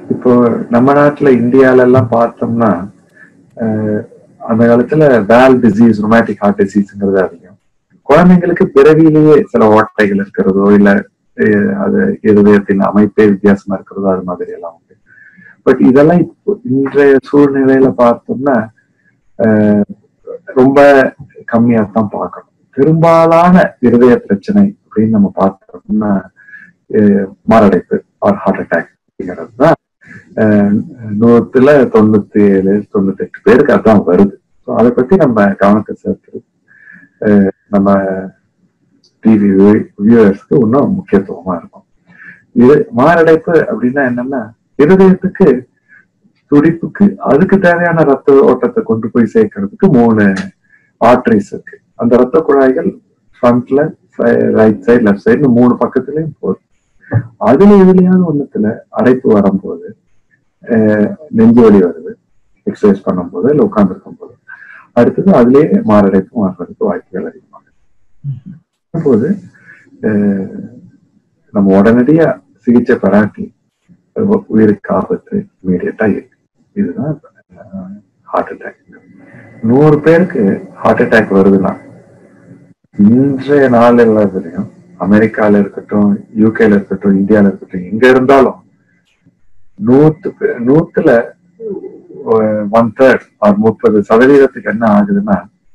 இப்போ நம்ம நாட்டுல இந்தியால எல்லாம் பார்த்தோம்னா அஹ், அந்த காலத்துல வேல் டிசீஸ் ரொமாட்டிக் ஹார்ட் டிசீஸ்ங்கிறது அதிகம் குழந்தைங்களுக்கு பிறவியிலேயே சில ஓட்டைகள் இருக்கிறதோ இல்ல அஹ், அது இருதயத்தின் அமைப்பே வித்தியாசமா இருக்கிறதோ அது மாதிரி எல்லாம் உண்டு பட் இதெல்லாம் இப்போ இன்றைய சூழ்நிலையில பார்த்தோம்னா அஹ், ரொம்ப கம்மியா தான் பார்க்கணும் பெரும்பாலான இருதய பிரச்சனை அப்படின்னு நம்ம பார்த்தோம்னா அஹ், மாரடைப்பு ஆர் ஹார்ட் அட்டாக் அப்படிங்கிறது தான் அஹ், நூத்துல தொண்ணூத்தி ஏழு தொண்ணூத்தி எட்டு பேருக்கு அதான் வருது ஸோ அதை பத்தி நம்ம கவனத்தை சேர்த்து அஹ், நம்ம டிவி வியூவர்ஸ்க்கு இன்னும் முக்கியத்துவமா இருக்கும் இது மாரடைப்பு அப்படின்னா என்னன்னா இருதயத்துக்கு துடிப்புக்கு அதுக்கு தேவையான ரத்த ஓட்டத்தை கொண்டு போய் சேர்க்கறதுக்கு மூணு ஆர்டரிஸ் இருக்கு அந்த ரத்த குழாய்கள் ஃப்ரண்ட்ல ரைட் சைடு லெஃப்ட் சைடு மூணு பக்கத்துலயும் போகுது அதுல எதுலயாவது ஒண்ணுத்துல அடைப்பு வரும்போது அஹ், நெஞ்சு வலி வருது எக்ஸசைஸ் பண்ணும்போது இல்ல உட்கார்ந்துருக்கும் போது அடுத்தது அதுலயே மாரடைப்பு வர்றதுக்கு வாய்ப்புகள் அதிகமாக போது அஹ், நம்ம உடனடியா சிகிச்சை பெறாட்டி உ- உயிருக்கு ஆபத்து இமீடியட்டா இருக்கு இதுதான் ஹார்ட் அட்டாக் நூறு பேருக்கு ஹார்ட் அட்டாக் வருதுன்னா இன்றைய நாள் எல்லாத்துலயும் அமெரிக்கால இருக்கட்டும் யூகேல இருக்கட்டும் இந்தியால இருக்கட்டும் எங்க இருந்தாலும் நூத்து பே- நூத்துல ஒன் தேர்ட் ஆர் முப்பது சதவீதத்துக்கு என்ன ஆகுதுன்னா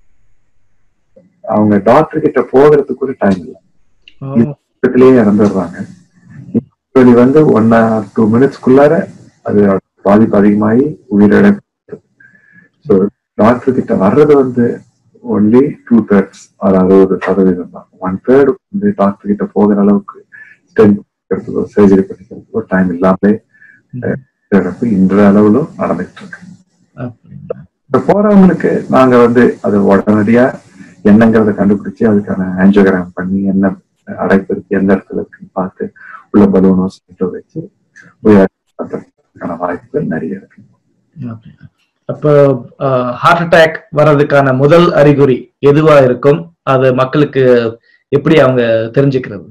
அவங்க டாக்டர் கிட்ட போகிறதுக்கு கூட டைம் இல்லை பக்கத்திலேயே இறந்துடுறாங்க வலி வந்து ஒன் ஆர் டூ மினிட்ஸ்க்குள்ளார அது பாதிப்பு அதிகமாகி உயிரிழப்பு ஸோ டாக்டர் கிட்ட வர்றது வந்து ஒன்லி டூ தேர்ட்ஸ் அது அறுபது சதவீதம் தான் ஒன் தேர்ட் வந்து டாக்டர் கிட்ட போகிற அளவுக்கு ஸ்டென்ட் எடுக்கிறதுக்கோ சர்ஜரி பண்ணிக்கிறதுக்கோ டைம் இல்லாமலே அஹ், இறப்பு இன்ற அளவிலும் நடந்துட்டு இருக்கு அப்படிங்களா? இப்ப போறவங்களுக்கு நாங்க வந்து அது உடனடியா என்னங்கிறத கண்டுபிடிச்சு அதுக்கான ஆன்ஜியோகிராம் பண்ணி என்ன அடைப்பு இருக்கு எந்த இடத்துல இருக்குன்னு பார்த்து உள்ள பலூனோ சீட்டோ வச்சு உயர் பண்றதுக்கான வாய்ப்புகள் நிறைய இருக்கு அப்படிங்களா? அப்போ ஹார்ட் அட்டாக் வர்றதுக்கான முதல் அறிகுறி எதுவா இருக்கும் அது மக்களுக்கு எப்படி அவங்க தெரிஞ்சுக்கிறது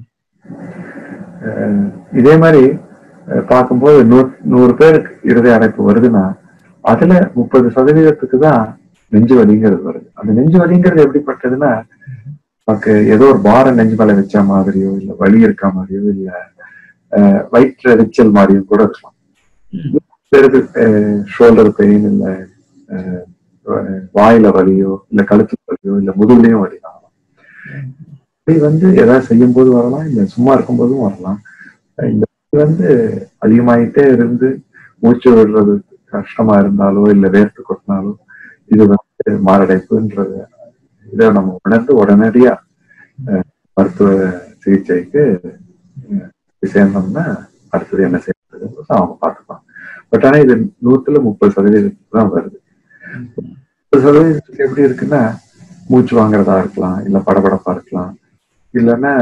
அஹ் இதே மாதிரி அஹ் பார்க்கும்போது நூறு நூறு பேருக்கு இருதய அடைப்பு வருதுன்னா அதுல முப்பது சதவீதத்துக்கு தான் நெஞ்சு வலிங்கிறது வருது அந்த நெஞ்சு வலிங்கிறது எப்படிப்பட்டதுன்னா நமக்கு ஏதோ ஒரு பாரம் நெஞ்சு மேல வச்ச மாதிரியோ இல்ல வலி இருக்க மாதிரியோ இல்ல அஹ் வயிற்று எரிச்சல் மாதிரியும் கூட இருக்கலாம் சிலருக்கு ஷோல்டர் பெயின் இல்ல அஹ் அஹ் வாயில வலியோ இல்ல கழுத்து வலியோ இல்ல முதுகுலயும் வலி ஆகலாம் வலி வந்து ஏதாவது செய்யும் போது வரலாம் இல்ல சும்மா இருக்கும்போதும் வரலாம் அஹ் இந்த வலி வந்து அதிகமாயிட்டே இருந்து மூச்சு விடுறது கஷ்டமா இருந்தாலோ இல்ல வேர்த்து கொட்டினாலோ இது வந்து மாரடைப்புன்றது இதை நம்ம உணர்ந்து உடனடியா அஹ், மருத்துவ சிகிச்சைக்கு அஹ், சேர்ந்தோம்னா அடுத்தது என்ன செய்யறது அவங்க பார்த்துப்பாங்க பட் ஆனா இது நூத்துல முப்பது சதவீதத்துக்கு தான் வருது முப்பது சதவீதத்துக்கு எப்படி இருக்குன்னா மூச்சு வாங்குறதா இருக்கலாம் இல்ல படபடப்பா இருக்கலாம் இல்லைன்னா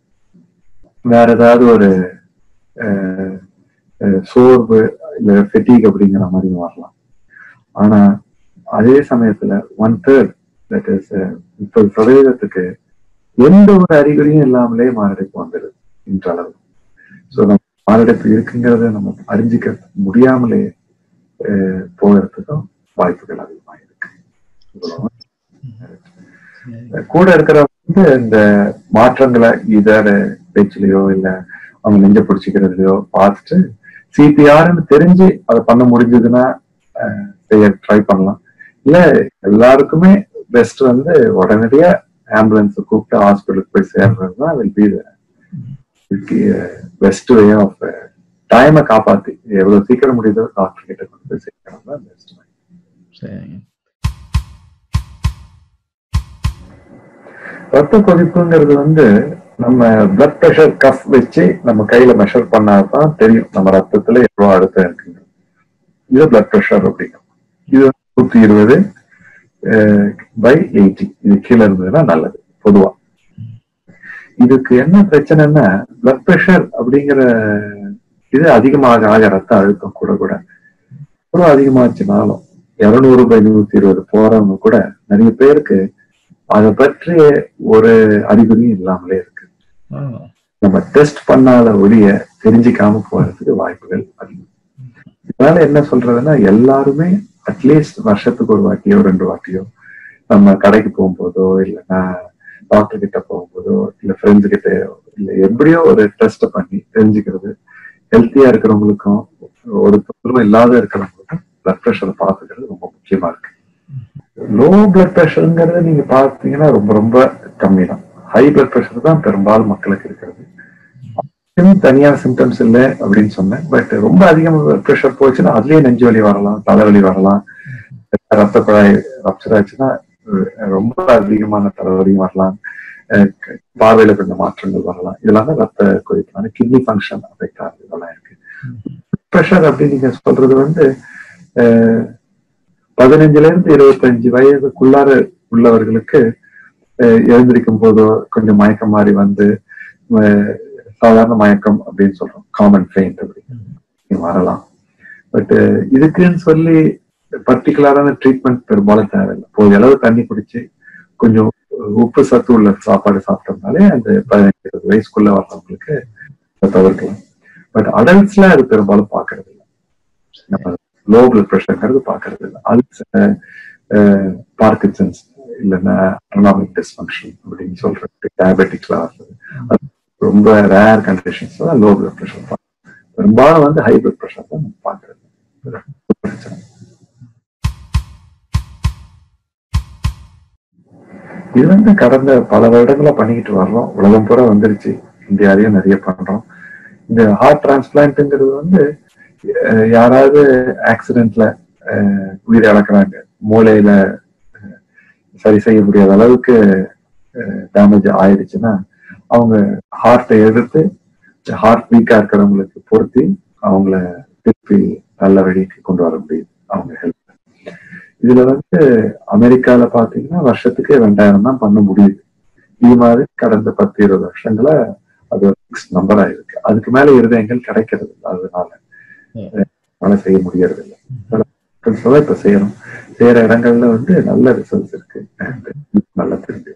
வேற ஏதாவது ஒரு அஹ், அஹ், சோர்வு இல்ல ஃபெட்டிக் அப்படிங்கிற மாதிரி வரலாம் ஆனா அதே சமயத்துல ஒன் தேர்ட் தட் இஸ் முப்பது சதவீதத்துக்கு எந்த ஒரு அறிகுறியும் இல்லாமலே மாரடைப்பு வந்துடுது இன்றளவு ஸோ நம்ம மாரடைப்பு இருக்குங்கிறத நம்ம அறிஞ்சிக்க முடியாமலே அஹ், போகிறதுக்கும் வாய்ப்புகள் அதிகமாக இருக்கு இவ்வளவு. கூட இருக்கிறவங்க வந்து இந்த மாற்றங்களை இதர பேச்சுலயோ இல்ல அவங்க நெஞ்ச பிடிச்சிக்கிறதுலயோ பார்த்துட்டு சிபிஆர்னு தெரிஞ்சு அதை பண்ண முடிஞ்சதுன்னா அஹ், செய்ய ட்ரை பண்ணலாம் இல்ல எல்லாருக்குமே பெஸ்ட் வந்து உடனடியா ஆம்புலன்ஸ் கூப்பிட்டு ஹாஸ்பிட்டலுக்கு போய் சேர்றது தான் will be best way of டைமை காப்பாத்தி எவ்வளவு சீக்கிரம் முடியுதோ டாக்டர் கிட்ட கொண்டு போய் சேர்க்கறது தான் பெஸ்ட் சரிங்க ரத்த கொதிப்புங்கிறது வந்து நம்ம பிளட் பிரஷர் கஃப் வச்சு நம்ம கையில மெஷர் பண்ணாதான் தெரியும் நம்ம ரத்தத்துல எவ்வளவு அழுத்தம் இருக்குங்க இது பிளட் பிரஷர் அப்படிங்கும் இது நூத்தி இருபது பை எயிட்டி இது கீழே இருந்ததுன்னா நல்லது பொதுவா இதுக்கு என்ன பிரச்சனைன்னா பிளட் பிரஷர் அப்படிங்கிற இது அதிகமாக ஆக ரத்த அழுத்தம் கூட கூட எவ்வளவு அதிகமாச்சுனாலும் இருநூறு பை நூத்தி இருபது போறவங்க கூட நிறைய பேருக்கு அதை பற்றிய ஒரு அறிகுறியும் இல்லாமலே இருக்கு ஆ, நம்ம டெஸ்ட் பண்ணாத ஒளிய தெரிஞ்சுக்காம போறதுக்கு வாய்ப்புகள் அதிகம் இதனால என்ன சொல்றதுன்னா எல்லாருமே அட்லீஸ்ட் வருஷத்துக்கு ஒரு வாட்டியோ ரெண்டு வாட்டியோ நம்ம கடைக்கு போகும்போதோ இல்லைன்னா டாக்டர் கிட்ட போகும்போதோ இல்ல ஃப்ரெண்ட்ஸ் கிட்டயோ இல்ல எப்படியோ ஒரு டெஸ்ட் பண்ணி தெரிஞ்சுக்கிறது ஹெல்த்தியா இருக்கிறவங்களுக்கும் ஒரு தொந்தரவும் இல்லாத இருக்கிறவங்களுக்கும் பிளட் ப்ரெஷரை பார்த்துக்கிறது ரொம்ப முக்கியமா இருக்கு லோ பிளட் ப்ரெஷருங்கிறது நீங்க பார்த்தீங்கன்னா ரொம்ப ரொம்ப கம்மி தான் ஹை பிளட் ப்ரெஷர் தான் பெரும்பாலும் மக்களுக்கு இருக்கிறது இதுக்கும் தனியான சிம்டம்ஸ் இல்லை அப்படின்னு சொன்னேன் பட் ரொம்ப அதிகமாக ப்ரெஷர் போச்சுன்னா அதுலயே நெஞ்சு வலி வரலாம் தலைவலி வரலாம் ரத்த குழாய் ரப்சர் ஆச்சுன்னா அஹ் ரொம்ப அதிகமான தலைவலியும் வரலாம் அஹ் க- பார்வையில கொஞ்சம் மாற்றங்கள் வரலாம் இதெல்லாம் தான் ரத்த கொதிப்பான கிட்னி ஃபங்க்ஷன் அஃபெக்ட் ஆகுது இதெல்லாம் இருக்கு ப்ரெஷர் அப்படின்னு நீங்க சொல்றது வந்து அஹ், பதினஞ்சுல இருந்து இருபத்தஞ்சு வயதுக்குள்ளார உள்ளவர்களுக்கு அஹ், எழுந்திருக்கும் போதோ கொஞ்சம் மயக்கம் மாதிரி வந்து அஹ், சாதாரண மயக்கம் அப்படின்னு சொல்றோம் காமன் ஃபெயிண்ட் அப்படி வரலாம் பட் இதுக்குன்னு சொல்லி பர்டிகுலரான ட்ரீட்மெண்ட் பெரும்பாலும் தேவையில்லை போதிய அளவு தண்ணி குடிச்சு கொஞ்சம் உப்பு சத்து உள்ள சாப்பாடு சாப்பிட்டோம்னாலே அந்த பதினஞ்சு இருபது வயசுக்குள்ள வர்றவங்களுக்கு அதை தவிர்க்கலாம் பட் அடல்ட்ஸ்ல அது பெரும்பாலும் பாக்குறது இல்லை நம்ம லோ பிளட் ப்ரெஷர்ங்கிறது பாக்குறது இல்லை அது பார்க்கின்சன்ஸ் இல்லைன்னா அனாமிக் டிஸ்ஃபங்க்ஷன் அப்படின்னு சொல்றது டயபெட்டிக்ல வர்றது அது ரொம்ப ரேர் கண்டிஷன்ஸ் தான் லோ பிளட் ப்ரெஷர் பெரும்பாலும் வந்து ஹை பிளட் ப்ரெஷர் தான் நம்ம பாக்குறது பிரச்சனை இது வந்து கடந்த பல வருடங்களா பண்ணிக்கிட்டு வர்றோம் உலகம் பூரா வந்துருச்சு இந்தியாவிலயும் நிறைய பண்றோம் இந்த ஹார்ட் டிரான்ஸ்பிளான்ட்ங்கிறது வந்து அஹ், யாராவது ஆக்சிடென்ட்ல உயிரை இழக்கிறாங்க மூளையில அஹ், சரி செய்ய முடியாத அளவுக்கு டேமேஜ் ஆயிடுச்சுன்னா அவங்க ஹார்ட்டை எடுத்து ஹார்ட் வீக்கா இருக்கிறவங்களுக்கு பொருத்தி அவங்கள திருப்பி நல்ல வழிக்கு கொண்டு வர முடியுது அவங்க ஹெல்ப் இதுல வந்து அமெரிக்கால பாத்தீங்கன்னா வருஷத்துக்கு ரெண்டாயிரம் தான் பண்ண முடியுது இது மாதிரி கடந்த பத்து இருபது வருஷங்களா அது ஒரு ஃபிக்ஸ் நம்பரா இருக்கு அதுக்கு மேல இருதயங்கள் கிடைக்கிறது இல்லை அதனால ம். அதனால செய்ய முடியறது இல்லை அதனால இப்ப செய்யறோம் செய்யற இடங்கள்ல வந்து நல்ல ரிசல்ட்ஸ் இருக்கு and நல்லா தெரிஞ்சு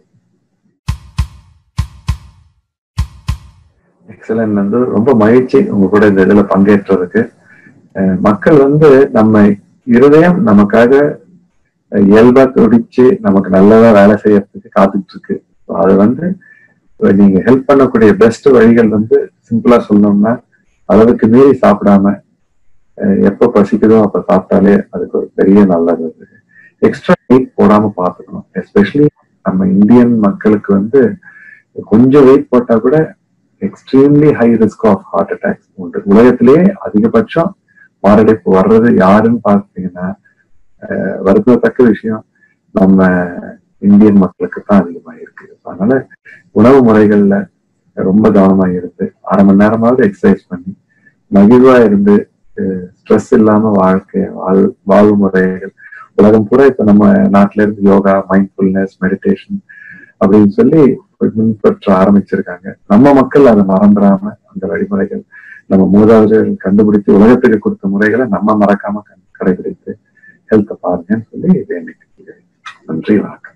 எக்ஸலன்ட் வந்து ரொம்ப மகிழ்ச்சி உங்க கூட இந்த இதுல பங்கேற்றதுக்கு அஹ் மக்கள் வந்து நம்ம இருதயம் நமக்காக அஹ் இயல்பா துடிச்சு நமக்கு நல்லதா வேலை செய்யறதுக்கு காத்துட்டு இருக்கு So அது வந்து இப்ப நீங்க ஹெல்ப் பண்ணக்கூடிய பெஸ்ட் வழிகள் வந்து சிம்பிளா சொல்லணும்னா அளவுக்கு மீறி சாப்பிடாம அஹ் எப்ப பசிக்குதோ அப்ப சாப்பிட்டாலே அதுக்கு ஒரு பெரிய நல்லது எக்ஸ்ட்ரா வெயிட் போடாம பார்த்துக்கணும் எஸ்பெஷலி நம்ம இந்தியன் மக்களுக்கு வந்து கொஞ்சம் வெயிட் போட்டா கூட extremely high risk of heart attacks உண்டு உலகத்திலேயே அதிகபட்சம் மாரடைப்பு வர்றது யாருன்னு பார்த்தீங்கன்னா அஹ் வருத்தத்தக்க விஷயம் நம்ம இந்தியன் மக்களுக்கு தான் அதிகமா இருக்கு அதனால உணவு முறைகள்ல ரொம்ப கவனமா இருந்து அரை மணி நேரமாவது எக்ஸசைஸ் பண்ணி மகிழ்வா இருந்து ஸ்ட்ரெஸ் இல்லாம வாழ்க்கை வாழ் வாழ்வு முறைகள் உலகம் பூரா இப்ப நம்ம நாட்டுல இருந்து யோகா மைண்ட்ஃபுல்னஸ் மெடிடேஷன் அப்படின்னு சொல்லி பின்பற்ற ஆரம்பிச்சிருக்காங்க நம்ம மக்கள் அதை மறந்துடாம அந்த வழிமுறைகள் நம்ம மூதாதையர்கள் கண்டுபிடித்து உலகத்துக்கு கொடுத்த முறைகளை நம்ம மறக்காம கடைபிடித்து ஹெல்த்தை பாருங்கன்னு சொல்லி வேண்டிக்கிறேன் நன்றி வணக்கம்